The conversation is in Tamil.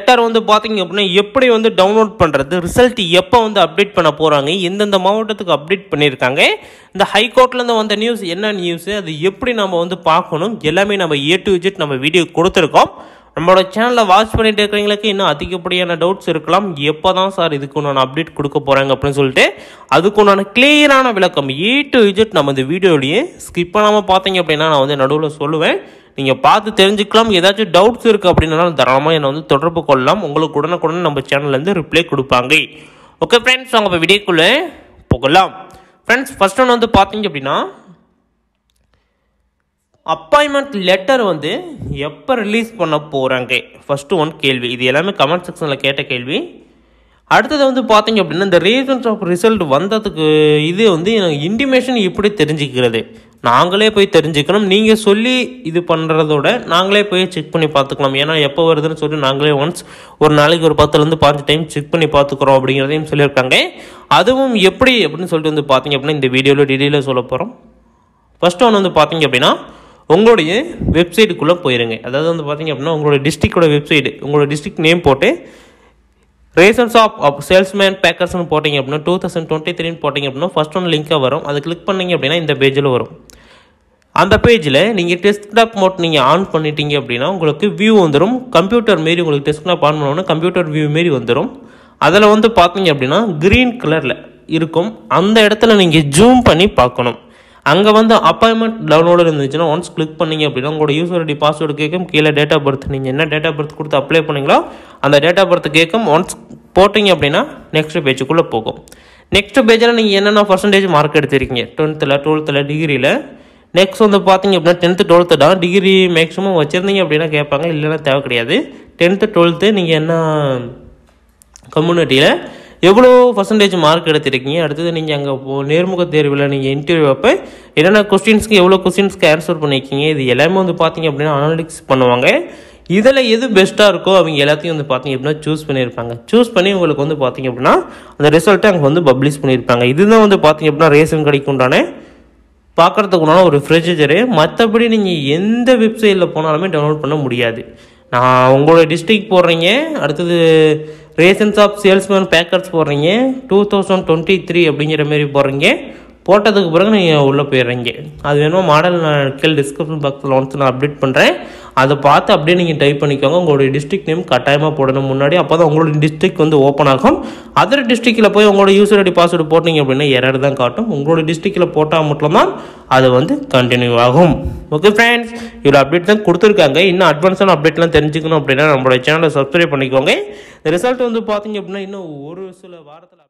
லெட்டர் வந்து பார்த்தீங்க அப்படின்னா எப்படி வந்து டவுன்லோட் பண்ணுறது ரிசல்ட் எப்போ வந்து அப்டேட் பண்ண போகிறாங்க எந்தெந்த மாவட்டத்துக்கு அப்டேட் பண்ணியிருக்காங்க இந்த ஹைகோர்ட்லேருந்து வந்த நியூஸ் என்ன நியூஸு அது எப்படி நம்ம வந்து பார்க்கணும் எல்லாமே நம்ம ஏ டு விஜிட் நம்ம வீடியோ கொடுத்துருக்கோம் நம்மளோட சேனலை வாட்ச் பண்ணிட்டு இருக்கிறவங்களுக்கு இன்னும் அதிகப்படியான டவுட்ஸ் இருக்கலாம் எப்போ தான் சார் இதுக்கு உண்டான அப்டேட் கொடுக்க போகிறாங்க அப்படின்னு சொல்லிட்டு அதுக்கு உண்டான கிளியரான விளக்கம் ஏ டு விஜிட் நம்ம இந்த வீடியோலையே ஸ்கிப் பண்ணாமல் பார்த்தீங்க அப்படின்னா நான் வந்து நடுவில் சொல்லுவேன் நீங்கள் பார்த்து தெரிஞ்சுக்கலாம் ஏதாச்சும் டவுட்ஸ் இருக்குது அப்படின்னாலும் தாராளமாக என்னை வந்து தொடர்பு கொள்ளலாம் உங்களுக்கு உடனுக்குடன் நம்ம சேனல்லேருந்து ரிப்ளை கொடுப்பாங்க ஓகே ஃப்ரெண்ட்ஸ் அவங்க இப்போ வீடியோக்குள்ளே போகலாம் ஃப்ரெண்ட்ஸ் ஃபர்ஸ்ட் ஒன்று வந்து பார்த்தீங்க அப்படின்னா அப்பாயின்மெண்ட் லெட்டர் வந்து எப்போ ரிலீஸ் பண்ண போகிறாங்க ஃபஸ்ட்டு ஒன் கேள்வி இது எல்லாமே கமெண்ட் செக்ஷனில் கேட்ட கேள்வி அடுத்தது வந்து பார்த்தீங்க அப்படின்னா இந்த ரீசன்ஸ் ஆஃப் ரிசல்ட் வந்ததுக்கு இது வந்து இன்டிமேஷன் எப்படி தெரிஞ்சுக்கிறது நாங்களே போய் தெரிஞ்சுக்கணும் நீங்கள் சொல்லி இது பண்ணுறதோட நாங்களே போய் செக் பண்ணி பார்த்துக்கலாம் ஏன்னா எப்போ வருதுன்னு சொல்லி நாங்களே ஒன்ஸ் ஒரு நாளைக்கு ஒரு பத்துலேருந்து பாஞ்சு டைம் செக் பண்ணி பார்த்துக்குறோம் அப்படிங்கிறதையும் சொல்லியிருக்காங்க அதுவும் எப்படி அப்படின்னு சொல்லிட்டு வந்து பார்த்தீங்க அப்படின்னா இந்த வீடியோவில் டீட்டெயிலாக சொல்ல போகிறோம் ஃபர்ஸ்ட் ஒன்று வந்து பார்த்தீங்க அப்படின்னா உங்களுடைய வெப்சைட்டுக்குள்ளே போயிருங்க அதாவது வந்து பார்த்தீங்க அப்படின்னா உங்களோட டிஸ்ட்ரிக்டோட வெப்சைட் உங்களோட டிஸ்ட்ரிக்ட் நேம் போட்டு ரேசன்ஸ் ஆஃப் சேல்ஸ்மேன் பேக்கர்ஸ்னு போட்டிங்க அப்படின்னா டூ தௌசண்ட் டுவெண்ட்டி த்ரீன்னு போட்டிங்க அப்படின்னா ஃபஸ்ட் ஒன் லிங்காக வரும் அதை கிளிக் பண்ணீங்க அப்படின்னா இந்த பேஜில் வரும் அந்த பேஜில் நீங்கள் டெஸ்க்டாப் மோட் நீங்கள் ஆன் பண்ணிட்டீங்க அப்படின்னா உங்களுக்கு வியூ வந்துடும் கம்ப்யூட்டர் மாரி உங்களுக்கு டெஸ்க்டாப் ஆன் பண்ணோன்னா கம்ப்யூட்டர் வியூ மாரி வந்துடும் அதில் வந்து பார்த்தீங்க அப்படின்னா க்ரீன் கலரில் இருக்கும் அந்த இடத்துல நீங்கள் ஜூம் பண்ணி பார்க்கணும் அங்கே வந்து அப்பாயின்மெண்ட் டவுன்லோடு இருந்துச்சுன்னா ஒன்ஸ் கிளிக் பண்ணீங்க அப்படின்னா உங்களோட யூசர் ஐடி பாஸ்வேர்டு கேட்கும் கீழே டேட் ஆஃப் பர்த் நீங்கள் என்ன டேட் ஆஃப் பர்த் கொடுத்து அப்ளை பண்ணீங்களோ அந்த டேட் ஆஃப் பர்த் கேட்கும் ஒன்ஸ் போட்டிங்க அப்படின்னா நெக்ஸ்ட் பேஜுக்குள்ளே போகும் நெக்ஸ்ட் பேஜில் நீங்கள் என்னென்ன பர்சன்டேஜ் மார்க் எடுத்திருக்கீங்க டுவெல்த்தில் டுவெல்த்தில் டிகிரியில் நெக்ஸ்ட் வந்து பார்த்தீங்க அப்படின்னா டென்த்து டுவெல்த்து தான் டிகிரி மேக்ஸிமம் வச்சுருந்தீங்க அப்படின்னா கேட்பாங்க இல்லைன்னா தேவை கிடையாது டென்த்து டுவெல்த்து நீங்கள் என்ன கம்யூனிட்டியில் எவ்வளோ பர்சன்டேஜ் மார்க் எடுத்திருக்கீங்க அடுத்தது நீங்கள் அங்கே நேர்முக தேர்வில் நீங்கள் இன்டர்வியூ அப்போ என்னென்ன கொஸ்டின்ஸ்க்கு எவ்வளோ கொஸ்டின்ஸ்க்கு ஆன்சர் பண்ணியிருக்கீங்க இது எல்லாமே வந்து பார்த்தீங்க அப்படின்னா அனாலிட்டிக்ஸ் பண்ணுவாங்க இதில் எது பெஸ்ட்டாக இருக்கோ அவங்க எல்லாத்தையும் வந்து பார்த்தீங்க அப்படின்னா சூஸ் பண்ணியிருப்பாங்க சூஸ் பண்ணி உங்களுக்கு வந்து பார்த்தீங்க அப்படின்னா அந்த ரிசல்ட்டை அங்கே வந்து பப்ளிஷ் பண்ணியிருப்பாங்க இதுதான் வந்து பார்த்தீங்க அப்படின்னா ரேஷன் கடைக்கு உண்டான பார்க்குறதுக்கு உண்டான ஒரு ப்ரொசீஜரு மற்றபடி நீங்கள் எந்த வெப்சைட்டில் போனாலுமே டவுன்லோட் பண்ண முடியாது நான் உங்களோட டிஸ்ட்ரிக் போடுறீங்க அடுத்தது ரேஷன்ஸ் ஆஃப் சேல்ஸ்மேன் பேக்கர்ஸ் போடுறீங்க டூ தௌசண்ட் டுவெண்ட்டி த்ரீ அப்படிங்கிற மாரி போடுறீங்க போட்டதுக்கு பிறகு நீங்கள் உள்ளே போயிடுறீங்க அது வேணும் மாடல் நான் கீழே டிஸ்கிரிப்ஷன் பாக்ஸில் ஒன்ஸ் நான் அப்டேட் பண்ணுறேன் அதை பார்த்து அப்படியே நீங்கள் டைப் பண்ணிக்கோங்க உங்களுடைய டிஸ்ட்ரிக் நேம் கட்டாயமாக போடணும் முன்னாடி அப்போ தான் உங்களோட டிஸ்ட்ரிக் வந்து ஓப்பன் ஆகும் அதர் டிஸ்ட்ரிக்டில் போய் உங்களோட யூசர் ஐடி பாஸ்வேர்டு போட்டிங்க அப்படின்னா எரர் தான் காட்டும் உங்களோட டிஸ்ட்ரிக்டில் போட்டால் மட்டும்தான் அது வந்து கண்டினியூ ஆகும் ஓகே ஃப்ரெண்ட்ஸ் இவ்வளோ அப்டேட் தான் கொடுத்துருக்காங்க இன்னும் அட்வான்ஸான அப்டேட்லாம் தெரிஞ்சுக்கணும் அப்படின்னா நம்மளோட சேனலை சப்ஸ்கிரைப் பண்ணிக்கோங்க ரிசல்ட் வந்து பார்த்தீங்க அப்படின்னா இன்னும் ஒரு சில வாரத்தில்